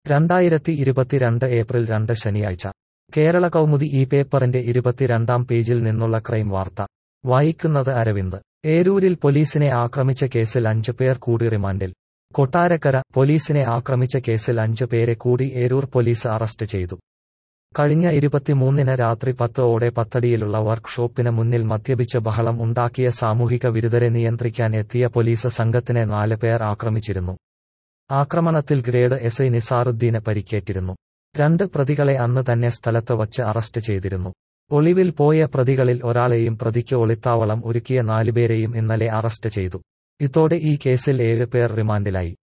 രണ്ടായിരത്തി ഇരുപത്തിരണ്ട് ഏപ്രിൽ രണ്ട് ശനിയാഴ്ച കേരള കൗമുദി ഈ പേപ്പറിന്റെ ഇരുപത്തിരണ്ടാം പേജിൽ നിന്നുള്ള ക്രൈം വാർത്ത വായിക്കുന്നത് അരവിന്ദ് ഏരൂരിൽ പോലീസിനെ ആക്രമിച്ച കേസിൽ അഞ്ച് പേർ കൂടി റിമാൻഡിൽ കൊട്ടാരക്കര പോലീസിനെ ആക്രമിച്ച കേസിൽ അഞ്ച് പേരെ കൂടി ഏരൂർ പോലീസ് അറസ്റ്റ് ചെയ്തു കഴിഞ്ഞ ഇരുപത്തിമൂന്നിന് രാത്രി പത്ത് ഓടെ പത്തടിയിലുള്ള വർക്ക് ഷോപ്പിന് മുന്നിൽ മദ്യപിച്ച് ബഹളം ഉണ്ടാക്കിയ സാമൂഹിക വിരുദ്ധരെ നിയന്ത്രിക്കാൻ എത്തിയ പോലീസ് സംഘത്തിനെ നാല് പേർ ആക്രമിച്ചിരുന്നു ആക്രമണത്തിൽ ഗ്രേഡ് എസ് ഐ നിസാറുദ്ദീന് പരിക്കേറ്റിരുന്നു രണ്ട് പ്രതികളെ അന്ന് തന്നെ സ്ഥലത്ത് വച്ച് അറസ്റ്റ് ചെയ്തിരുന്നു ഒളിവിൽ പോയ പ്രതികളിൽ ഒരാളെയും പ്രതിക്ക് ഒളിത്താവളം ഒരുക്കിയ നാലുപേരെയും ഇന്നലെ അറസ്റ്റ് ചെയ്തു ഇതോടെ ഈ കേസിൽ ഏഴ് പേർ റിമാൻഡിലായി